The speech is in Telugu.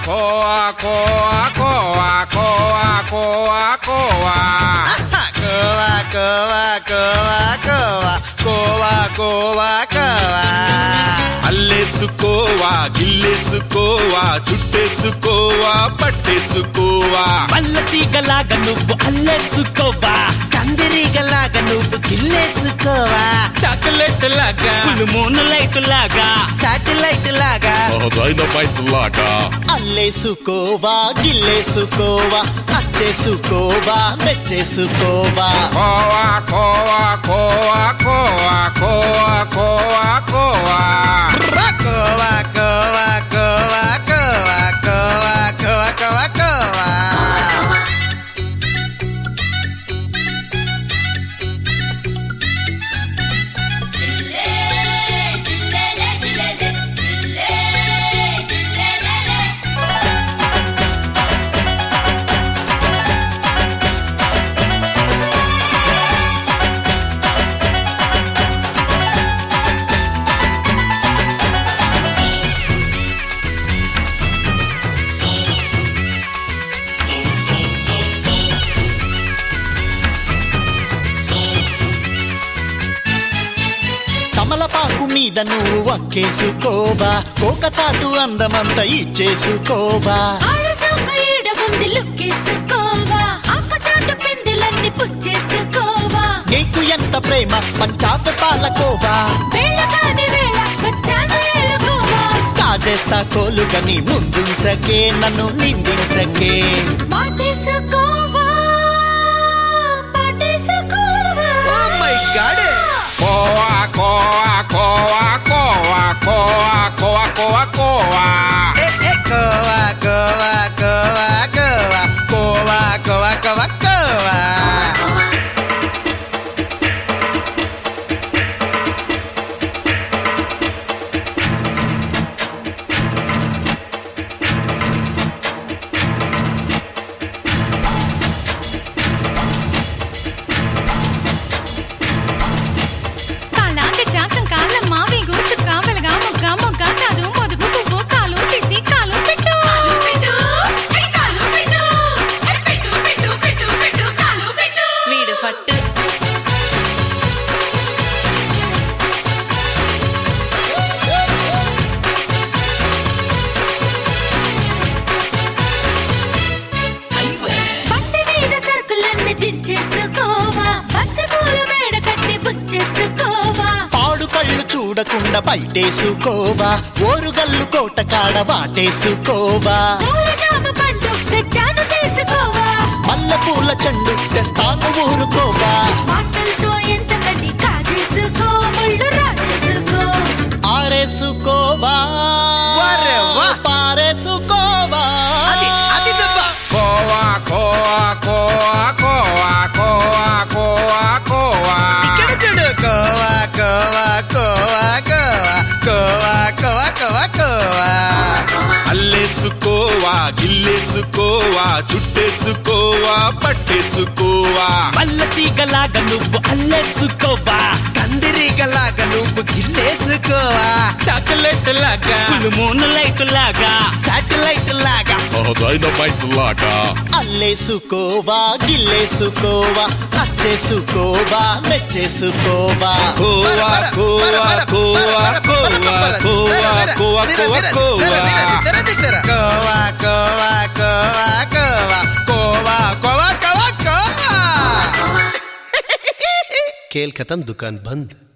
కోవా కోవా కోవా కోవా కోవా కోవా కోవా కోవా కోవా కోవా కోవా కోవా కోవా అల్లేసుకోవా గిల్లేసుకోవా చుట్టేసుకోవా పట్టేసుకోవా మల్ల తీగలాగా నువ్వు అల్లేసుకోవా కందిరీగలాగా నువ్వు గిల్లేసుకోవా చాక్లెట్ లాగా మూను లైట్ లాగా సాటిలైట్ లాగా డైనమైట్ లాగా అల్లేసుకోవా గిల్లేసుకోవా అచ్చేసుకోవా మెచ్చేసుకోవా కోవా కోవా కోవా కోవా కోవా కోవా కోవా కోవా కోవా కోవా కోవా కోవా కోవా కోవా కోవా తమలపాకు మీద నువ్వు వక్కేసుకోవా కోక చాటు అందమంతా ఇచ్చేసుకోవా ఆడసోక ఈడ ఉంది లుక్కేసుకోవా ఆకుచాటు పిందెలన్నీ పుచ్చేసుకోవా నీకు ఎంత ప్రేమ పంచాప పాలకోవా వేళ కాని వేళ వచ్చాను ఏలుకోవా కాజేస్తా కోలుగని ముందుంచకే నన్ను నిందించకే మాటేసుకోవా పాటేసుకోవా కోవా కోవా కోవా కోవా కోవా కోవా కోవా కోవా ఏ, ఏ, కోవా కోవా కోవా కోవా కోవా కోవా కోవా కోవా కాలాంటి చాకం కాలం మావి గూచు కావలగా మొగ్గ మొగ్గ కాదు మొదుగు పువ్వు కాలు తీసి కాలు పెట్టు కాలు పెట్టు కాలు పెట్టు పెట్టు పెట్టు పెట్టు పెట్టు కాలు పెట్టు వీడు ఫట్టు బండి మీద సరుకులన్నీ దించేసుకోవా బంతి పూల మేడ కట్టి బుచ్చేసుకోవా పాడు కళ్ళు చూడకుండా బయటేసుకోవా ఓరుగల్లు కోట కాడ వాటేసుకోవా ఊరగామ పండు తెచ్చాను తీసుకోవా మల్లె పూల చెండు తెస్తాను ఊరుకోవా మాటలతో ఎంత కట్టి కాజేసుకో ముళ్ళు రాజేసుకో ఆరేసుకోవా వరే వా. పారేసుకోవా కోవా కోవా కోవా కోవా కోవా కోవా కోవా ఇక్కడ చూడు కోవా కోవా కోవా కోవా కోవా కోవా కోవా కోవా అల్లేసుకోవా గిల్లేసుకోవా చుట్టేసుకోవా పట్టేసుకోవా మల్ల తీగలాగా నువ్వు అల్లేసుకోవా కందిరీగలాగా నువ్వు గిల్లేసుకోవా చాక్లెట్ లాగా మూను లైట్ లాగా సాటిలైట్ లాగా డైనమైట్ లాగా అల్లేసుకోవా గిల్లేసుకోవా అచ్చేసుకోవా మెచ్చేసుకోవా కోవా కోవా కోవా కోవా కోవా కోవా కోవా కోవా కోవా కోవా కోవా కోవా కోవా కోవా కోవా కోవా खेल खत्म दुकान बंद